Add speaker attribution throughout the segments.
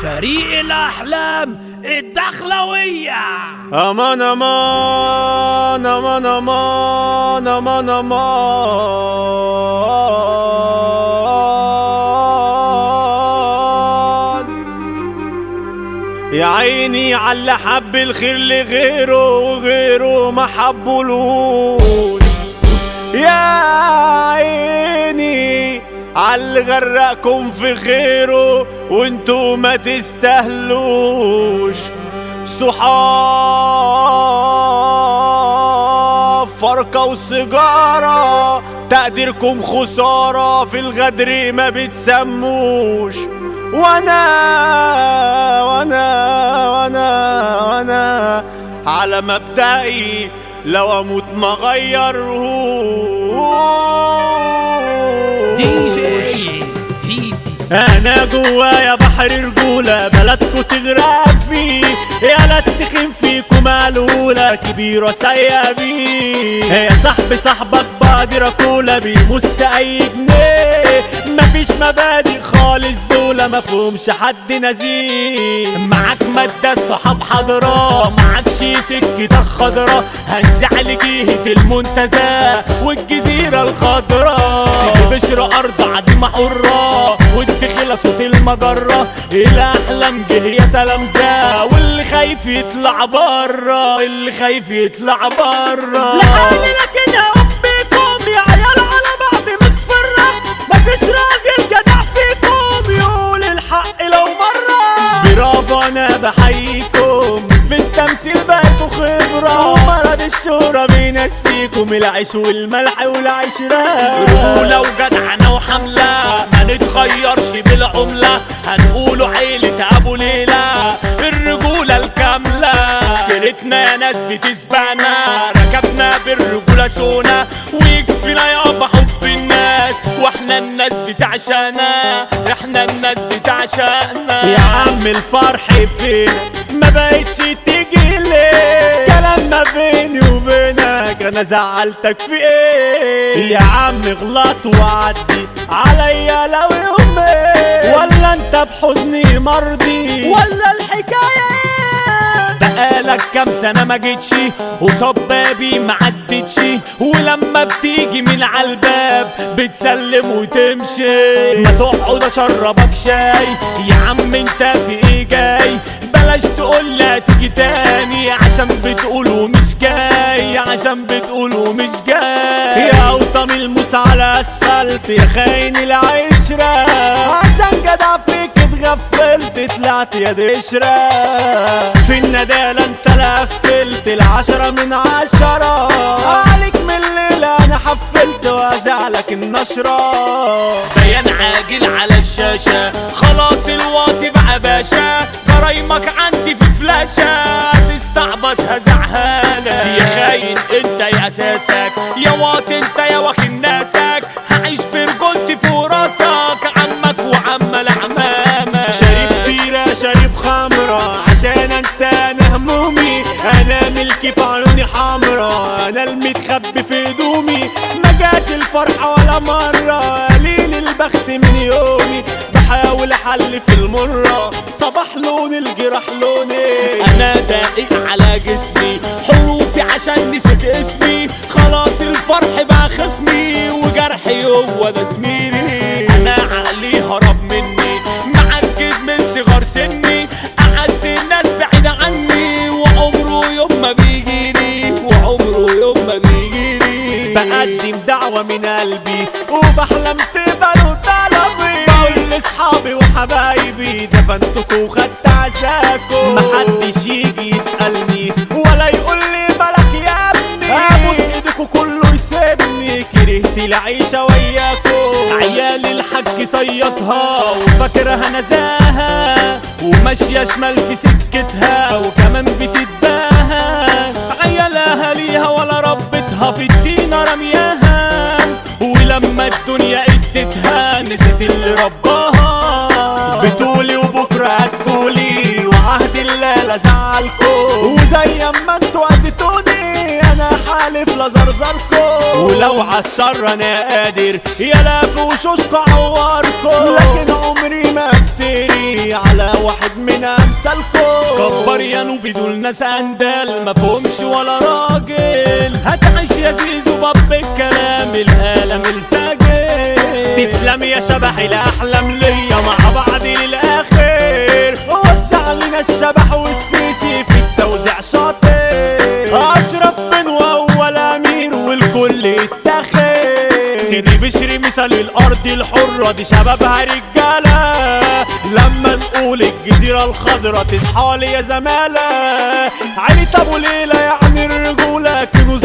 Speaker 1: فريق الأحلام الدخلوية
Speaker 2: امان امان امان امان امان امان يا عيني على حب الخير لغيره وغيره ما حبولوش يا عيني عاللي غرقكم في خيره وانتو ما تستاهلوش صحاب فرقة وسيجارة تقديركم خسارة في الغدر ما بتسموش وانا وانا وانا وانا على مبدئي لو اموت ما غيرهوش
Speaker 1: دي جي سيسي
Speaker 2: انا جوايا بحر رجولة بلدكو تغرق فيه يا لا تخن فيكو مالولة كبيرة سايقة بيه يا صاحبي صاحبك بادرة كولا بيمس اي جنيه مفيش مبادئ خالص دولة مفهومش حد نزيه
Speaker 1: معاك مادة الصحاب حضرا معاكش سكتك خضرا هنزعل جهة المنتزه والجزيرة الخضرا سيدي بشر أرض عزيمة حرة والدخلة صوت المجرة الأحلام جه يا تلامذة واللي خايف يطلع برا اللي خايف يطلع برا
Speaker 2: لحالي لكن بيكم يا عيال على بعض مصفرة مفيش راجل جدع فيكم يقول الحق لو مرة برافو انا بحييكم في التمثيل بقيتوا خبرة ومرض الشهرة بينسيكم العيش والملح والعشرة
Speaker 1: رجولة وجدعنة وحملة ما نتغيرش بالعملة هنقولوا عيلة أبو ليلى الرجولة الكاملة سيرتنا يا ناس بتسبقنا ركبنا بالرجولة سونا ويكفينا يابا حب الناس واحنا الناس بتعشانا احنا الناس بتعشانا
Speaker 2: يا عم الفرح فين ما بقتش تيجي ليه كلام ما بيني وبينك انا زعلتك في ايه يا عم غلط وعدي عليا لو يومين ولا انت بحزني مرضي ولا الحكايه ايه
Speaker 1: بقالك كام سنة ما جيتش وصاب بابي ما عدتش ولما بتيجي من عالباب بتسلم وتمشي ما تقعد اشربك شاي يا عم انت في ايه جاي بلاش تقول لي تيجي تاني عشان بتقول ومش جاي عشان بتقول ومش جاي
Speaker 2: يا اوطم الموس على اسفلت يا خاين العشرة عشان جدع فيك اتغفلت طلعت يا دشرة في الندالة انت لفلت العشرة من عشرة عليك من الليلة انا حفلت وازعلك النشرة
Speaker 1: بيان عاجل على الشاشة خلاص الواطي بقى باشا جرايمك عندي في فلاشة تستعبط هزعهالك يا خاين انت يا اساسك يا واطي انت يا واخد ناسك هعيش برجولتي فوق راسك عمك وعم العمامة
Speaker 2: شارب بيرة شارب خمرة عشان انسى انا همومي انا ملكي في عيوني حمرا انا المتخبي في هدومي ما جاش الفرحة ولا مرة قليل البخت من يومي بحاول احل في المرة صباح لون الجراح لوني
Speaker 1: انا دقيق على جسمي حروفي عشان نسيت اسمي خلاص الفرح بقى خصمي وجرحي هو ده زميلي انا عقلي هرب مني معجز من صغر سني اعز الناس بعيدة عني وعمره يوم ما بيجيلي وعمره يوم ما بيجيلي
Speaker 2: بقدم دعوة من قلبي وبحلم تقبلوا طلبي بقول لاصحابي وحبايبي دفنتكوا وخدت عزاكوا محدش يجي يسألني ولا يقول لي مالك يا ابني ابوس ايدكوا كله يسيبني كرهت العيشة وياكوا
Speaker 1: عيال الحاج صيطها وفاكرها نزاهة وماشية شمال في سكتها وكمان بتتباهى عيالها ليها ولا ربتها في الدين رمياها ولما الدنيا ادتها نسيت اللي رباها
Speaker 2: بتقولي وبكرة هتقولي وعهد الله لا زعلكوا وزي ما انتوا عزتوني انا حالف لزرزركم ولو عالشر انا قادر يا في وشوشكوا عوركم لكن عمري ما افتري على واحد من امثالكم
Speaker 1: كبر يا نوبي دول ناس اندال ما فهمش ولا راجل هتعيش يا زيزو باب الكلام الالم الفاجر
Speaker 2: تسلم يا شبح الاحلام ليا مع بعض للاخر وسع لنا الشبح والسيسي في التوزيع شاطر اشرف بن واول امير والكل يتاخر سيدي بشري مثال الارض الحرة دي شبابها رجالة لما نقول الجزيرة الخضراء تصحى لي يا زمالة علي ابو ليلى يعني الرجولة كنوز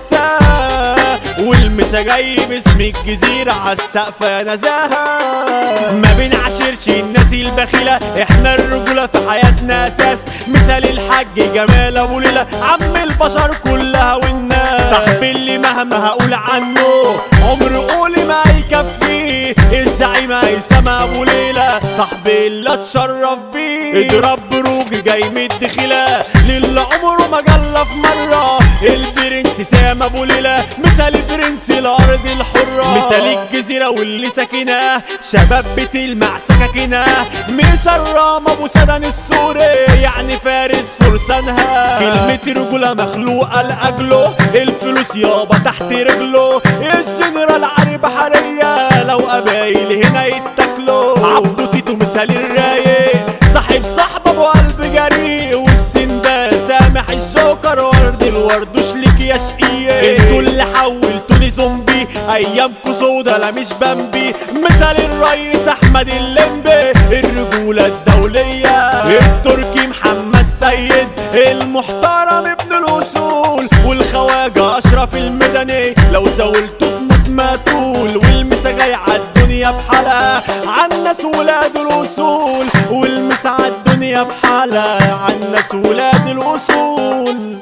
Speaker 2: وورثة والمسا جاي باسم الجزيرة عالسقف يا نزاهة ما بنعاشرش الناس البخيلة احنا الرجولة في حياتنا اساس مثال الحاج جمال ابو ليلى عم البشر كلها والناس صاحبي اللي مهما هقول عنه عمر قولي ما يكفيه الزعيم هيثم ابو ليلى صاحبي اللي اتشرف بيه اضرب بروج جاي مد خلا للي عمره ما جلى في مرة البرنس سام ابو ليلى مثال برنس الارض الحرة مثال الجزيرة واللي ساكناه شباب بتلمع سكاكيناه مثال رام ابو سدن السوري يعني فارس فرسانها كلمة رجولة مخلوقة لأجله الفلوس يابا تحت رجله الجنرال علي بحرية لو قبايل هنا يتاكلوا عبدو تيتو مثال الرايق صاحب صاحب ابو قلب جريء والسندال سامح الجوكر ورد الورد وشليك يا شقية انتوا اللي حولتوني زومبي ايامكوا سودا لا مش بامبي مثال الرئيس احمد اللمبي الرجولة الدولية التركي محمد سيد المحترم ابن الاصول والخواجة اشرف المدني لو زولته تموت ما تقول والمسا جاي عالدنيا بحالها عالناس ولاد الاصول والمسا عالدنيا بحالها عالناس ولاد الاصول